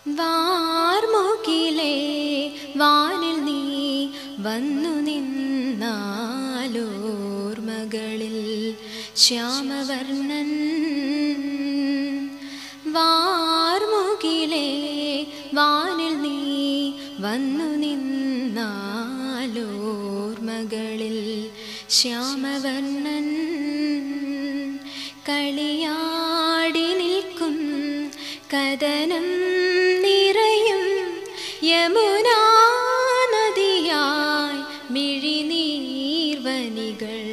വാർമുകിലേ വാനിൽ നീ വന്നു നിന്നാലോർമകളിൽ ശ്യാമവർണ്ണൻ വാർമുകിലേ വാനിൽ നീ വന്നു നിന്നാലോർമകളിൽ ശ്യാമവർണ്ണൻ കളിയാടി നിൽക്കും കഥനം നിറയും യമുനാ നദിയായി മിഴിനീർവനികൾ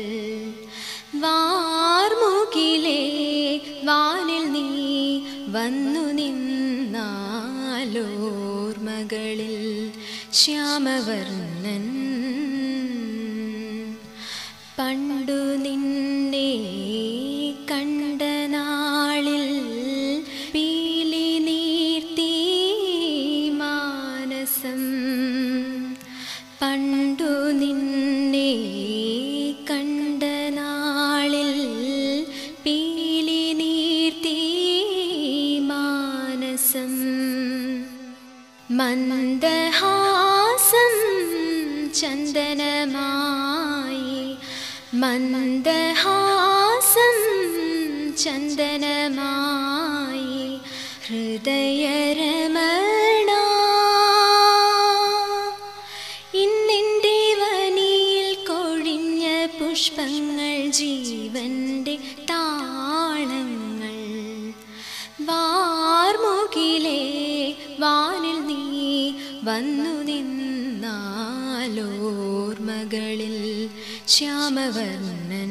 വാർമുകിലേ വാനിൽ നീ വന്നു നിന്നാലോർമകളിൽ ശ്യാമവർണ്ണൻ പണ്ടു നിന്നെ കണ്ട നാളിൽ പീലി നീർത്തി മാനസം പണ്ടു നിന്നെ കണ്ട നാളിൽ പീലി നീർത്തി മാനസം മന്ദഹാസം ചന്ദനമായി മന്ദഹാസം ചന്ദനമായി ഹൃദയരമണ ഇന്നെൻ്റെ വനിയിൽ കൊഴിഞ്ഞ പുഷ്പങ്ങൾ ജീവന്റെ താളങ്ങൾ വാർമുകിലേ വാനിൽ നീ വന്നു നിന്നാലോർമകളിൽ ശ്യാമവർണ്ണൻ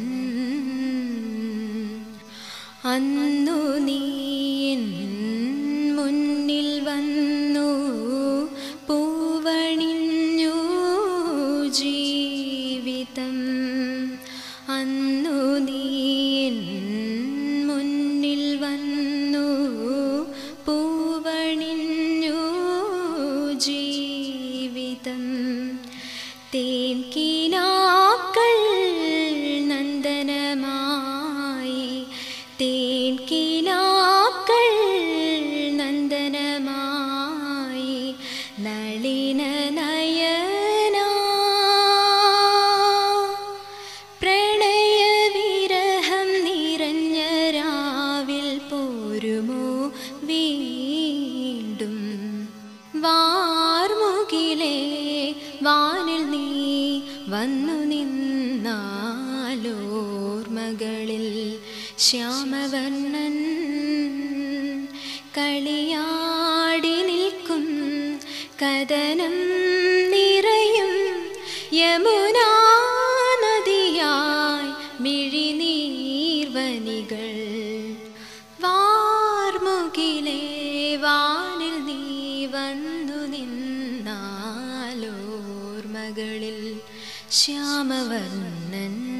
അന്നു നീ എൻ മുന്നിൽ വന്നു പൂവണിഞ്ഞു ജീവിതം അന്നു നീ എൻ മുന്നിൽ വന്നു പൂവണിഞ്ഞു ജീവിതം തേൻകിനാക്കൾ നന്ദനമായി തേൻകിനാക്കൾ നന്ദനമായി നളിന നയന പ്രണയവിരഹം നിറഞ്ഞ രാവിൽ പോരുമോ വീണ്ടും വാർമുകിലേ വാനിൽ നീ വന്നു നിന്നാലോർമകളിൽ ശ്യാമവർണ്ണൻ കളിയാടി നിൽക്കും കഥനം നിറയും യമുനാ നദിയായി മിഴിനീർവനികൾ വാർമുകിലേ വാനിൽ നീ വന്നു നിന്നാലോർമകളിൽ ശ്യാമവർണ്ണൻ